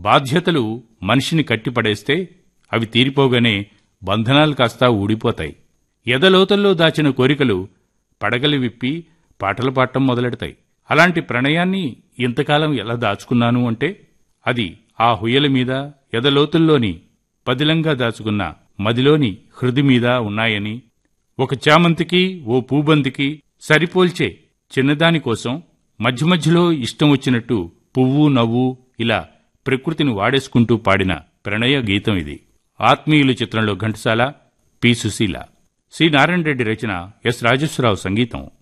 బాధ్యతలు మనిషిని కట్టిపడేస్తే అవి తీరిపోగానే బంధనాలు కాస్తా ఊడిపోతాయి ఎదలోతల్లో దాచిన కోరికలు పడగలి విప్పి పాటలు పాడటం మొదలెడతాయి అలాంటి ప్రణయాన్ని ఇంతకాలం ఎలా దాచుకున్నాను అంటే అది ఆ హుయ్యల మీద ఎదలోతుల్లోని పదిలంగా దాచుకున్న మదిలోని హృది మీద ఉన్నాయని ఒక చామంతికి ఓ పూబంతికి సరిపోల్చే చిన్నదాని కోసం మధ్య మధ్యలో ఇష్టం వచ్చినట్టు పువ్వు నవ్వు ఇలా ప్రకృతిని వాడేసుకుంటూ పాడిన ప్రణయ గీతం ఇది ఆత్మీయులు చిత్రంలో ఘంటసాల పి సుశీల సి నారాయణ రెడ్డి రచన ఎస్ రాజేశ్వరరావు సంగీతం